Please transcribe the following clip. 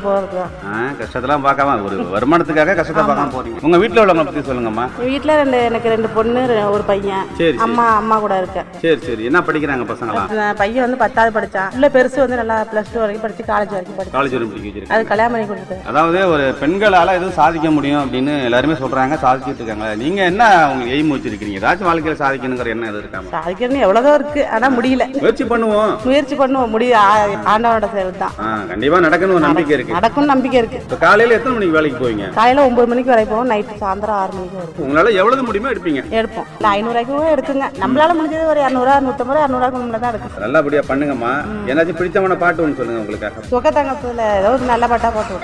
போகிறது தான் ஆ, கஷ்டத்தெல்லாம் பார்க்காம ஒரு வருமானத்துக்காக கஷ்டத்தை பார்க்காம போறீங்க உங்க வீட்டில் உள்ளவங்களை பத்தி சொல்லுங்கம்மா வீட்டில் ரெண்டு எனக்கு ரெண்டு பொண்ணு ரெ- ஒரு பையன் சரி சரி அம்மா அம்மா கூட இருக்கேன் சரி சரி என்ன படிக்கிறாங்க பசங்களாம் அந்த பையன் வந்து பத்தாவது படித்தான் இல்லை பெருசு வந்து நல்லா ப்ளஸ் டூ வரைக்கும் படித்து காலேஜ் வரைக்கும் படிச்சு காலேஜ் வரைக்கும் படிக்க வச்சிருக்காங்க அது கல்யாணம் பண்ணி கொடுத்துட்டு அதாவது ஒரு பெண்களால எதுவும் சாதிக்க முடியும் அப்படின்னு எல்லாருமே சொல்றாங்க சாதிச்சிட்டு இருக்காங்க நீங்க என்ன உங்களுக்கு எய்ம் வச்சிருக்கீங்க ஏதாச்சும் வாழ்க்கையில சாதிக்கணுங்கிற எண்ணம் எதுவும் இருக்காம சாதிக்கணும்னு எவ்வளோதோ இருக்கு ஆனால் முடியல முயற்சி பண்ணுவோம் முயற்சி பண்ணுவோம் முடிய ஆ- ஆண்டவனோட செயல் தான் ஆ, கண்டிப்பா நடக்கணும் ஒரு நம்பிக்கை இருக்கு நடக்கும்னு நம்பிக்கை இருக்கு இப்ப காலையில எத்தனை மணிக்கு வேலைக்கு போவீங்க காலையில் ஒம்பது மணிக்கு வரை போவோம் நைட்டு சாயந்தரம் ஆறு மணிக்கு வரும் உங்களால எவ்வளவு முடியுமோ எடுப்பீங்க எடுப்போம் இல்லை ஐநூறுரூவாய்க்கு கூட எடுக்குங்க நம்மளால முடிஞ்சது ஒரு இரநூறுவா நூற்றம்பது இரநூறுவாக்கு முன்னே தான் எடுக்கும் நல்லபடியா பண்ணுங்கம்மா ஏதாச்சும் பிடிச்சமான பாட்டு ஒன்று சொல்லுங்க உங்களுக்காக சுகத்தங்கத்தில் ஏதோ ஒரு நல்ல பாட்டாக போட்டு விடுங்க.